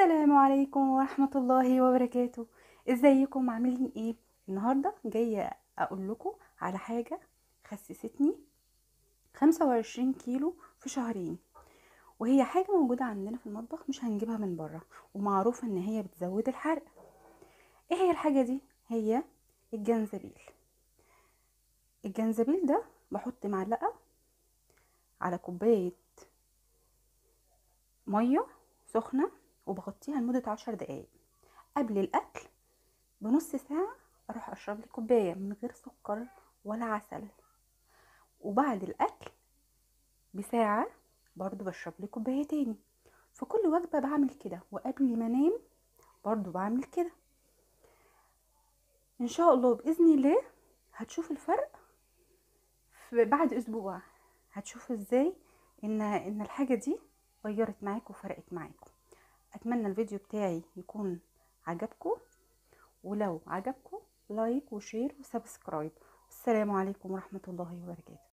السلام عليكم ورحمة الله وبركاته ازيكم عاملين ايه النهاردة جاية اقول لكم على حاجة خسستني 25 كيلو في شهرين وهي حاجة موجودة عندنا في المطبخ مش هنجيبها من بره ومعروف ان هي بتزود الحرق ايه هي الحاجة دي هي الجنزبيل الجنزبيل ده بحط معلقة على كوباية مية سخنة وبغطيها لمدة عشر دقايق قبل الأكل بنص ساعة أروح أشرب لي كوباية من غير سكر ولا عسل وبعد الأكل بساعة برضو بشرب لي كوباية تاني في كل وجبة بعمل كده وقبل ما أنام برضو بعمل كده إن شاء الله بإذن الله هتشوف الفرق في بعد أسبوع هتشوفوا إزاي إن إن الحاجة دي غيرت معاكم وفرقت معاكم اتمنى الفيديو بتاعي يكون عجبكم ولو عجبكم لايك وشير وسبسكرايب السلام عليكم ورحمة الله وبركاته